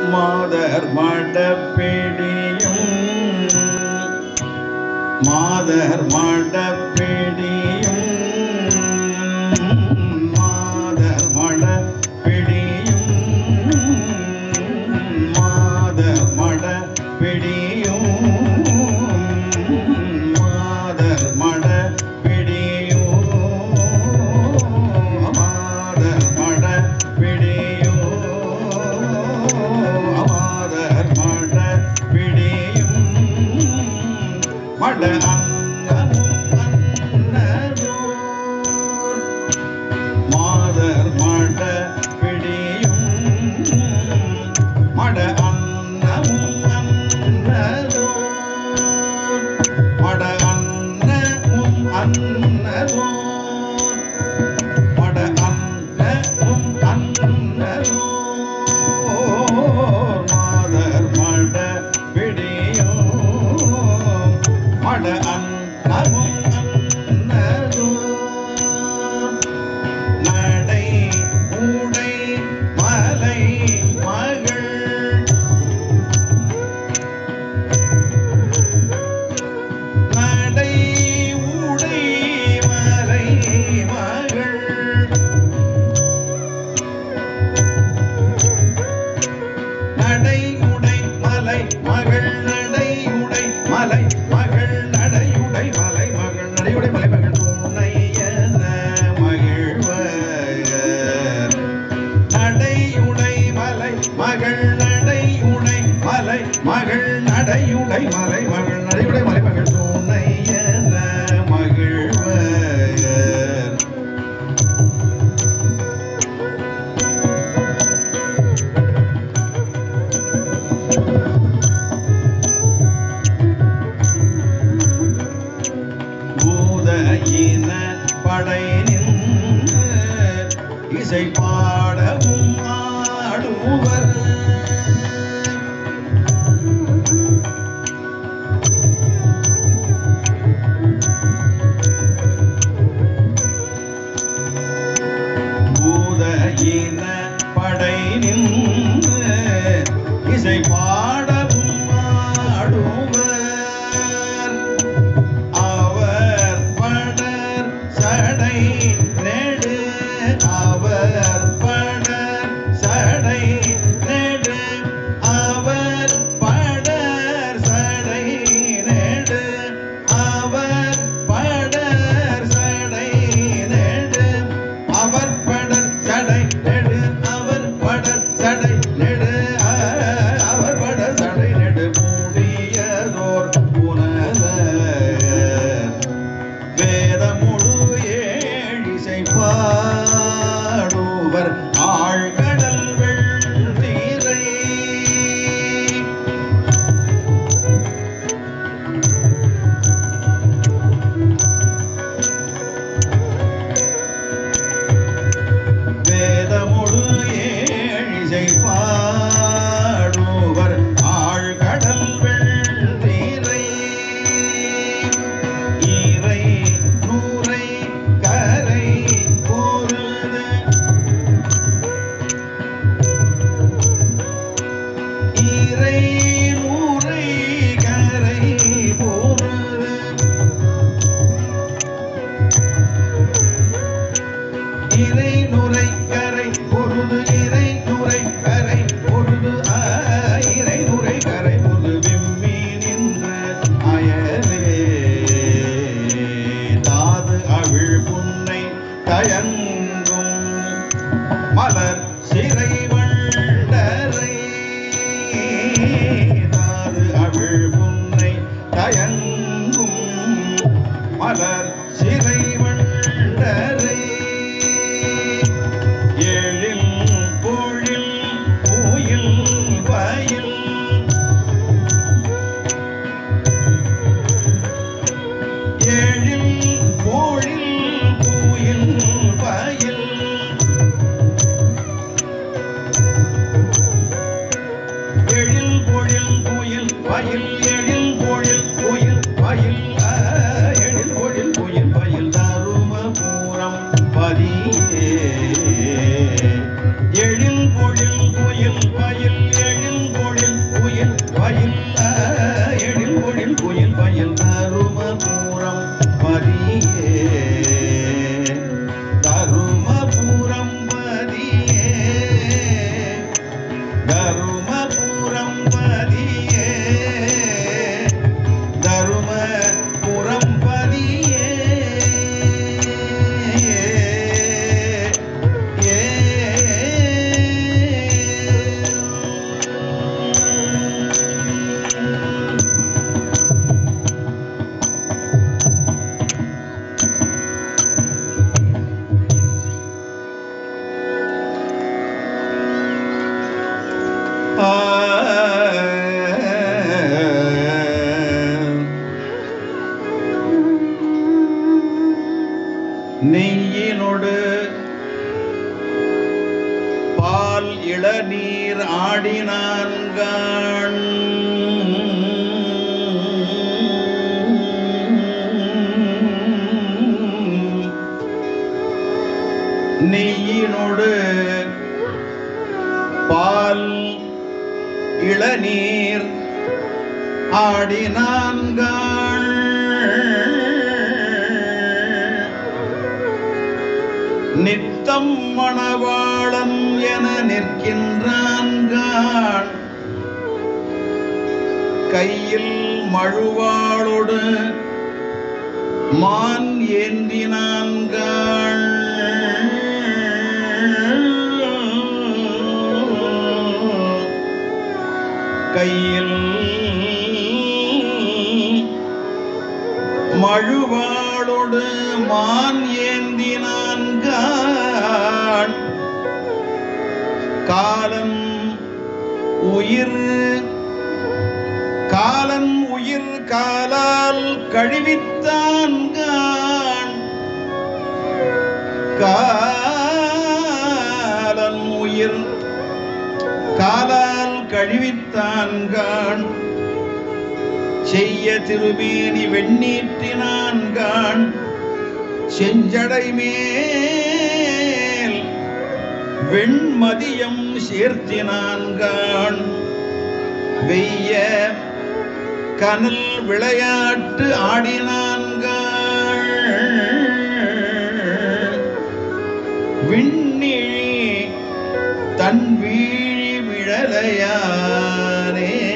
மாதர் மடப்பிடியும் மாதர் மடப்பிடியும் மாதர் மடப்பிடியும் மாதர் மடப்பிடியும் மாதர் மடப்பிடியும் மாதர் மடப்பிடியும் மாதர் மடப்பிடியும் மட அன்னமும் அன்னதோர் மாதர் மட பிடியும் மட அன்னமும் அன்னதோர் மட அன்னமும் அன்னதோர் மட அன்னமும் அன்னதோர் மாதர் மட பிடியும் மட அன்னமும் அன்னதோர் நடை உடை மலை மகள் நடை உடை மலை மகள் நடை உடை மலை மகள் நடை உடை மலை மகள் நடை உடை மலை மகள் நடை உடை மலை மகள் துணை என மகிழ்வர் நடையுடை மலை மகள் நடையுடை மலை மகள் நடையுடை மலை மகள் நடையுடை மலை மகள் துணை என மகிழ்வர் பூத இன படை நின்று இசை பாடவும் ஆடுவர் பூத இன படை நின்று இசை பாடவும் ஆடுவர் அவர் படர் சடை நெடு அவர் படர் சடை நெடு அவர் படர் சடை நெடு அவர் படர் சடை நெடு அவர் படர் சடை நெடு அவர் படர் சடை நெடு அவர் படர் சடை நெடு மூடியதோர் புனல வேதமுழு ஏழிசை பாடுவர் ஆழ்கடல் வெள்ளீரை வேதமுழு ஏழிசை பாடுவர் ஆழ்கடல் வெள்ளீரை ஈரை நூரை கரை பொருது ஈரை நூரை கரை பொருது இறை நுரை கரை பொருது இறை நுரை கரை பொருது ஆ, இறை நுரை கரை பொருது விம்மி நின்ற அயலே தாது அவிழ் புன்னை தயங்கும் மலர் சிறை வண்டரை தாது அவிழ் புன்னை தயங்கும் மலர் சிறை வண்டரை எழில் பொழில் கோயில் வயல் எழில் பொழில் கோயில் வயல் எழில் பொழில் கோயில் வயல் எழில் பொழில் கோயில் வயல் ஆ, எழில் பொழில் கோயில் வயல் தருமபுரம் பதியே எழில் பொழில் கோயில் வயல் எழில் இளநீர் ஆடினான்கான் நெய்யினோடு பால் இளநீர் ஆடினான்காள் நித்தம் மணவாளன் என நிற்கின்றான்காள் கையில் மழுவாளோடு மான் ஏந்தினான்காள் கையில் மழுவாளோடு மான் ஏந்தினான்கான் காலன் உயிர் காலன் உயிர் காலால் கழிவித்தான்கான் காலன் உயிர் காலால் கழிவித்தான்கான் செய்ய திருமேனி வெண்ணீற்றினான்கான் செஞ்சடை மேல் வெண்மதியம் சேர்த்தினான்கான் வெய்ய கனல் விளையாட்டு ஆடினான்காள் விண்ணிழி தன் வீழி விழலையாரே